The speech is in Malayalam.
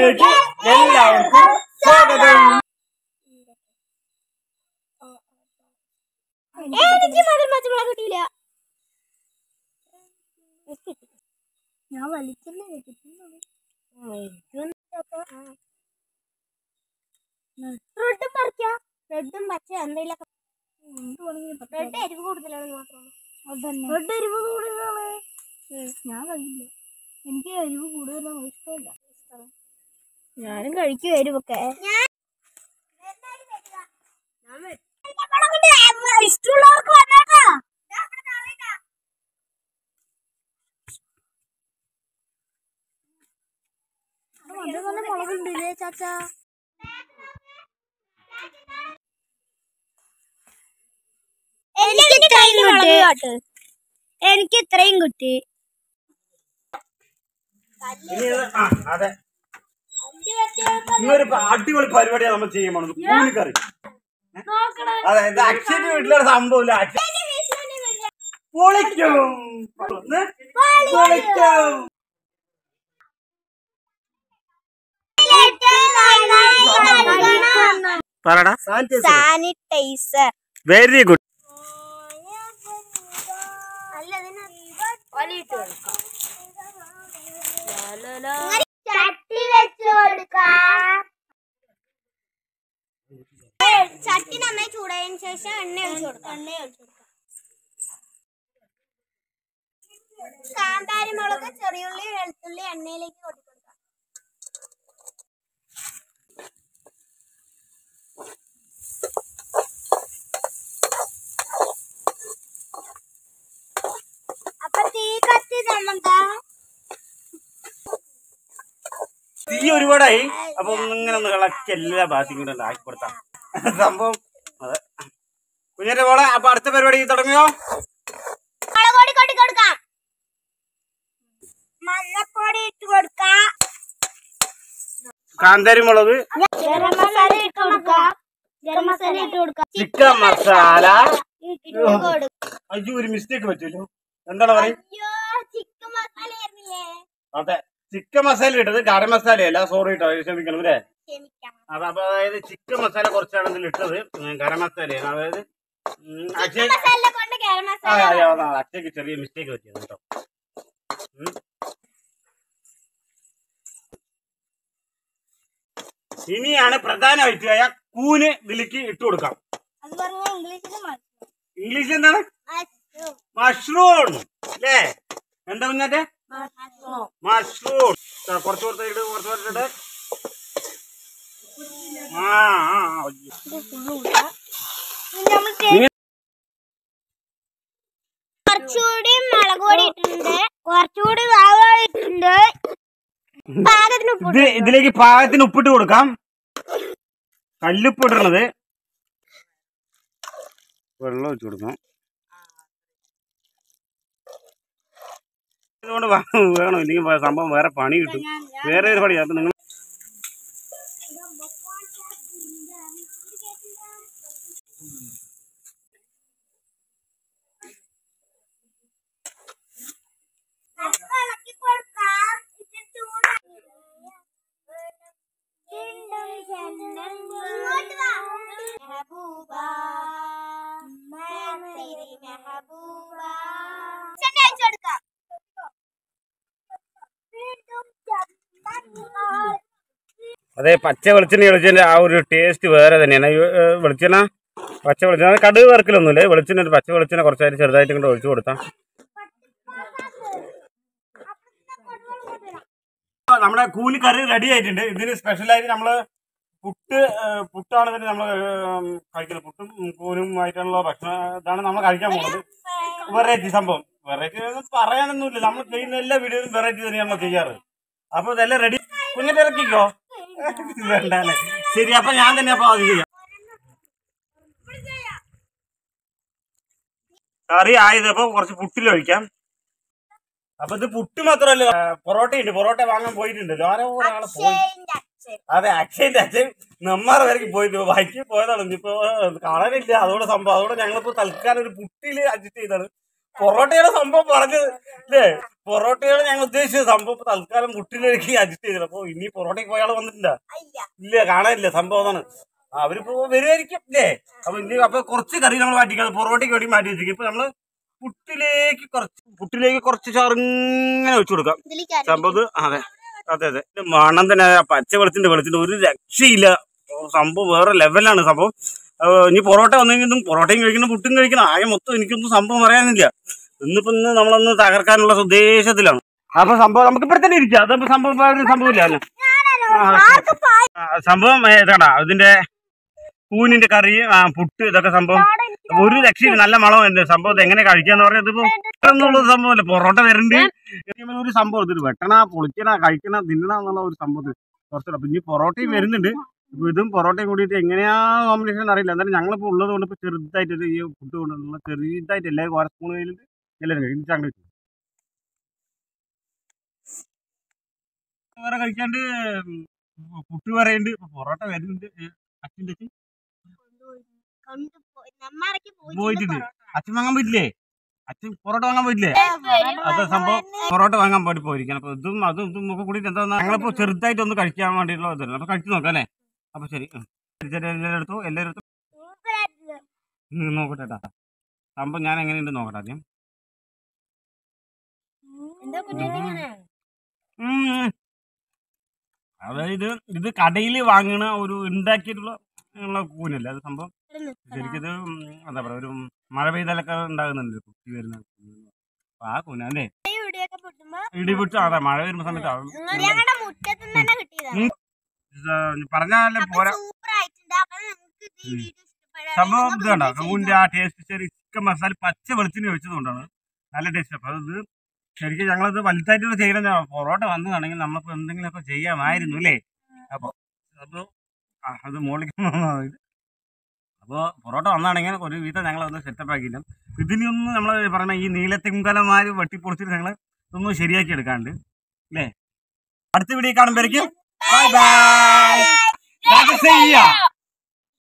വീഡിയോയിലേക്ക് എല്ലാവർക്കും സ്വാഗതം എനിക്ക് മകൻ പച്ചമുളക് കിട്ടിയില്ല ഞാൻ വലിച്ചല്ലേ റെഡും പറിക്കാം റെഡും പച്ച എന്തെങ്കിലുമൊക്കെ റെഡ് എരിവ് കൂടുതലാണെന്ന് മാത്രമാണ് റെഡ് എരിവ് കൂടുതലാണ് ഞാൻ കഴിക്കില്ല എനിക്ക് എരിവ് കൂടുതലൊന്നും ഇഷ്ടമില്ല ഞാനും കഴിക്കും എരിവൊക്കെ ഇഷ്ടമുള്ളവർക്ക് വന്നേക്കാ മുളകുണ്ടല്ലേ ചാച്ചാ എനിക്ക് ഇത്രയും കിട്ടി എനിക്ക് ഇത്രയും കിട്ടി ഇനി ഇത് ആ അതെ ഇന്നൊരു പ- അടിപൊളി പരിപാടിയാണ് നമ്മൾ ചെയ്യാൻ പോണത് കൂലിക്കറി അതെ ഇത് അക്ഷയുടെ വീട്ടിലൊരു സംഭവമില്ല അക്ഷ പൊളിക്കും ഒന്ന് പൊളിക്കും പറടാ സാനിറ്റൈസർ വെരി ഗുഡ് ചട്ടി വെച്ച് കൊടുക്കാം ചട്ടി നന്നായി ചൂടായതിനു ശേഷം എണ്ണ ഒഴിച്ചു കൊടുക്കാം എണ്ണ ഒഴിച്ചു കൊടുക്കാം കാന്താരി മുളക് ചെറിയുള്ളി വെളുത്തുള്ളി എണ്ണയിലേക്ക് കൊട്ടി കൊടുക്കാം അപ്പൊ തീ കത്തി തന്നെന്താ തീ ഒരുപാടായി അപ്പൊ ഇങ്ങനെ ഒന്ന് ഇളക്കി എല്ലാ ഭാഗത്തും ഇങ്ങോട്ട് ആക്കി കൊടുത്താം സംഭവം അതെ കുഞ്ഞിന്റെ മോളെ അപ്പൊ അടുത്ത പരിപാടി തുടങ്ങിയോ മുളക് പൊടി കൊട്ടി കൊടുക്കാം മഞ്ഞപ്പൊടി ഇട്ട് കൊടുക്കാം കാന്താരി മുളക് ഗരം മസാല ഇട്ട് കൊടുക്കാം ഗരം മസാല ഇട്ട് കൊടുക്കാം ചിക്കൻ മസാല ഇട്ട് കൊടുക്കാം അയ്യോ ഒരു മിസ്റ്റേക്ക് പറ്റുമല്ലോ എന്താണ് പറയും അയ്യോ ചിക്കൻ മസാല ആയിരുന്നില്ലേ അതെ ചിക്കൻ മസാല ഇട്ടത് ഗരം മസാലയല്ല സോറി കേട്ടോ ക്ഷമിക്കണം അല്ലേ ക്ഷമിക്കാം അത് അപ്പൊ അതായത് ചിക്കൻ മസാല കുറച്ചാണ് ഇതിൽ ഇട്ടത് ഉം, ഗരം മസാലയാണ് അതായത് ഉം, അക്ഷയ് മസാല കൊണ്ട് ഗരം ആ, മസാല ആ, ആ, ആ, അക്ഷയ്ക്ക് ചെറിയ മിസ്റ്റേക്ക് പറ്റിയത് കേട്ടോ ഉം. ഇനിയാണ് പ്രധാനമായിട്ട് കൂന് ഇതിലേക്ക് ഇട്ട് കൊടുക്കാം അത് പറഞ്ഞ ഇംഗ്ലീഷിൽ ഇംഗ്ലീഷ് എന്താണ് മഷ്റൂം അല്ലേ എന്താ മുന്നേ മഷ്റൂം ദാ കുറച്ച് കുറച്ച് ഇട്ട് കുറച്ച് കുറച്ചിട്ട് ആ ആ ആ, അയ്യോ. കുറച്ചുകൂടി മുളക് പൊടി ഇട്ടിട്ടുണ്ട് കുറച്ചുകൂടി വാവ ഇട്ടിട്ടുണ്ട് പാകത്തിന് ഉപ്പ് ഇത് ഇതിലേക്ക് പാകത്തിന് ഉപ്പിട്ട് കൊടുക്കാം കല്ലുപ്പ് ഇടണത് വെള്ളം ഒഴിച്ചു കൊടുക്കാം ഇതുകൊണ്ട് വ- വേണം ഇല്ലെങ്കിൽ വ- സംഭവം വേറെ പണി കിട്ടും വേറെ ഒരു പണി അപ്പൊ നിങ്ങൾ ഇളക്കി കൊടുക്കാം ഇത് ചൂടാ ഇങ്ങോട്ട് വാ മെഹബൂബ മേരി മെഹബൂബ ചെണ്ട അയച്ചു കൊടുക്കാം വീണ്ടും ചമ്മന്തിമാർ. അതെ പച്ച വെളിച്ചെണ്ണ വെളിച്ചെണ്ണ ആ ഒരു ടേസ്റ്റ് വേറെ തന്നെയാണ് ഈ, ഏ, വെളിച്ചെണ്ണ പച്ച വെളിച്ചെണ്ണ അത് കടുക് വറക്കലൊന്നുമില്ല വെളിച്ചെണ്ണ ഒരു പച്ച വെളിച്ചെണ്ണ കുറച്ചായിട്ട് ചെറുതായിട്ട് ഇങ്ങോട്ട് ഒഴിച്ചു കൊടുത്താൽ നമ്മുടെ കൂലി കറി റെഡി ആയിട്ടുണ്ട് ഇതിന് സ്പെഷ്യലായിട്ട് നമ്മള് പുട്ട് ഏ, പുട്ടാണ് ഇതിന് നമ്മൾ കഴിക്കുന്നത് പുട്ടും കൂനും ആയിട്ടുള്ള ഭക്ഷണം ഇതാണ് നമ്മൾ കഴിക്കാൻ പോകുന്നത് വെറൈറ്റി സംഭവം വെറൈറ്റി പറയാനൊന്നുമില്ല നമ്മൾ ചെയ്യുന്ന എല്ലാ വീഡിയോയിലും വെറൈറ്റി തന്നെയാണ് നമ്മൾ ചെയ്യാറ് അപ്പൊ ഇതെല്ലാം റെഡി കുഞ്ഞിട്ട് ഇറക്കിക്കോ വേണ്ട അല്ലേ ശരി അപ്പൊ ഞാൻ തന്നെ അപ്പൊ അത് ചെയ്യാം കറി ആയത് അപ്പൊ കുറച്ച് പുട്ടിൽ ഒഴിക്കാം അപ്പൊ ഇത് പുട്ട് മാത്രമല്ല പൊറോട്ട ഉണ്ട് പൊറോട്ട വാങ്ങാൻ പോയിട്ടുണ്ടല്ലോ ആരോ ഒരാളെ പോയി അക്ഷയന്റെ അച്ഛൻ അതെ അക്ഷയന്റെ അച്ഛൻ നമ്മാറ് വരയ്ക്ക് പോയിട്ട് ബൈക്കിൽ പോയതാണ് ഇനിയിപ്പോ കാണാനില്ല അതോടെ സംഭവം അതോടെ ഞങ്ങളിപ്പോ തൽക്കാലം ഒരു പുട്ടിയില് അഡ്ജസ്റ്റ് ചെയ്താണ് പൊറോട്ടയുടെ സംഭവം പറഞ്ഞത് അല്ലേ പൊറോട്ടകൾ ഞങ്ങൾ ഉദ്ദേശിച്ചത് സംഭവം ഇപ്പൊ തൽക്കാലം മുട്ടിലേക്ക് അഡ്ജസ്റ്റ് ചെയ്തില്ല അപ്പൊ ഇനി പൊറോട്ടയ്ക്ക് പോയ ആള് വന്നിട്ടില്ല ഇല്ല കാണാനില്ല സംഭവം അതാണ് ആ, അവരിപ്പോ വരുമായിരിക്കും ഇല്ലേ അപ്പൊ ഇനി അപ്പൊ കുറച്ച് കറി നമ്മൾ മാറ്റിക്കാതെ പൊറോട്ടയ്ക്ക് വേണ്ടി മാറ്റി വെച്ചിരിക്കും ഇപ്പൊ നമ്മള് പുട്ടിലേക്ക് കുറച്ച് പുട്ടിലേക്ക് കുറച്ച് ചെറുങ്ങനെ വെച്ചു കൊടുക്കാം ഇതിലേക്ക് സംഭവം ഇത് അതെ അതെ അതെ ഇത് മണം തന്നെ ആ പച്ച വെളത്തിന്റെ വെളത്തിന്റെ ഒരു രക്ഷയില്ല ഓ, സംഭവം വേറെ ലെവലാണ് സംഭവം ആ, ഇനി പൊറോട്ട വന്നെങ്കിലും പൊറോട്ടയും കഴിക്കണം പുട്ടും കഴിക്കണം ആകെ മൊത്തം എനിക്കൊന്നും സംഭവം പറയാനില്ല ഇന്നിപ്പോ ഇന്ന് നമ്മളൊന്ന് തകർക്കാനുള്ള ഉദ്ദേശത്തിലാണ് അപ്പൊ സംഭവം നമുക്ക് ഇവിടെ തന്നെ ഇരിക്കാം അതപ്പോ സംഭവം ഇപ്പൊ ഒരു സംഭവമില്ല അല്ലേ ആ, ആ, സംഭവം ഏതാടാ ഇതിന്റെ കൂനിന്റെ കറി ആ, പുട്ട് ഇതൊക്കെ സംഭവം ഒരു രക്ഷയില്ല നല്ല മണമുണ്ട് സംഭവം ഇത് എങ്ങനെ കഴിക്കാന്ന് പറഞ്ഞാൽ ഇതിപ്പോ എന്നുള്ളത് സംഭവമല്ല പൊറോട്ട വരുന്നുണ്ട് ഒരു സംഭവം ഇത് വെട്ടണ പൊളിക്കണ കഴിക്കണ തിന്നണ എന്നുള്ള ഒരു സംഭവത്തിൽ കുറച്ചുകൂടെ അപ്പൊ ഇനി പൊറോട്ടയും വരുന്നുണ്ട് ഇപ്പൊ ഇതും പൊറോട്ടയും കൂടിയിട്ട് എങ്ങനെയാ കോമ്പിനേഷൻ അറിയില്ല എന്നാലും ഞങ്ങളിപ്പോ ഉള്ളത് കൊണ്ട് ഇപ്പൊ ചെറുതായിട്ട് ഇത് ഈ ഫുഡ് കൊണ്ടുള്ള ചെറുതായിട്ട് എല്ലാവരും ഓരോ സ്പൂൺ കയ്യിലിട്ട് എല്ലാവരും കഴിക്കും ചങ്ങ വെച്ചു വേറെ കഴിക്കാണ്ട് പുട്ട് പറയുന്നുണ്ട് ഇപ്പൊ പൊറോട്ട വരുന്നുണ്ട് അച്ഛൻ്റെ അച്ഛൻ പോയിട്ടുണ്ട് അച്ഛൻ വാങ്ങാൻ പറ്റില്ലേ അച്ഛൻ പൊറോട്ട വാങ്ങാൻ പറ്റില്ലേ അത് സംഭവം പൊറോട്ട വാങ്ങാൻ വേണ്ടി പോയിരിക്കണം അപ്പൊ ഇതും അതും ഇതും ഒക്കെ കൂടി എന്താ ഞങ്ങളിപ്പോ ചെറുതായിട്ട് ഒന്ന് കഴിക്കാൻ വേണ്ടിയിട്ടുള്ള ഇതല്ല അപ്പൊ കഴിച്ചു നോക്കാം അല്ലേ അപ്പൊ ശരി ഉം. ശരി, എല്ലാവരും എടുത്തു എല്ലാവരും എടുത്തു ഉം, നോക്കട്ടെ കേട്ടാ സംഭവം ഞാൻ എങ്ങനെയുണ്ട് നോക്കട്ടെ ആദ്യം ഉം. അതായത് ഇത് കടയിൽ വാങ്ങണ ഒരു ഉണ്ടാക്കിയിട്ടുള്ള ഉള്ള കൂനല്ല അത് സംഭവം ശരിക്കിത് ഉം, എന്താ പറയാ ഒരു മഴ പെയ്താലൊക്കെ ഉണ്ടാകുന്നുണ്ട് കുട്ടി വരുന്ന കൂന്. അപ്പൊ ആ കൂന അല്ലേ ഇടിവിട്ട് അതെ മഴ വരുന്ന സമയത്ത് അത് ഞങ്ങളുടെ മുറ്റത്ത് നിന്ന് തന്നെ കിട്ടിയതാണ് ഇത് പറഞ്ഞാലേ പോരാ സൂപ്പർ ആയിട്ടുണ്ട് അപ്പൊ നിങ്ങൾക്ക് ഈ ഉം. വീഡിയോ ഇഷ്ടപ്പെടാൻ സംഭവം നിങ്ങൾ ഇതാണ് വീഡിയോ കൂന്റെ ആ ടേസ്റ്റ് ചെറിയ ചിക്കൻ മസാല പച്ച വെളിച്ചെണ്ണ വെച്ചതുകൊണ്ടാണ് നല്ല ടേസ്റ്റ് അപ്പൊ അത് ശരിക്കും ഞങ്ങളത് വലുതായിട്ട് ചെയ്യണം പൊറോട്ട വന്നതാണെങ്കിൽ നമ്മളിപ്പോ എന്തെങ്കിലുമൊക്കെ ചെയ്യാമായിരുന്നു അല്ലേ അപ്പൊ അപ്പൊ ആ, അത് മോളിലേക്ക് ഇത് അപ്പൊ പൊറോട്ട വന്നാണെങ്കിൽ ഒരു വീതം ഞങ്ങൾ ഒന്ന് സെറ്റപ്പ് ആക്കിയില്ല ഇതിനൊന്ന് നമ്മൾ പറഞ്ഞ ഈ നീലത്തിങ്കലമാര് വെട്ടിപ്പൊളിച്ചിട്ട് ഞങ്ങൾ ഇതൊന്ന് ശരിയാക്കി എടുക്കാണ്ട് അല്ലേ അടുത്ത വീഡിയോ കാണുമ്പോഴേക്കും ബൈ ബൈ ചെയ്യാം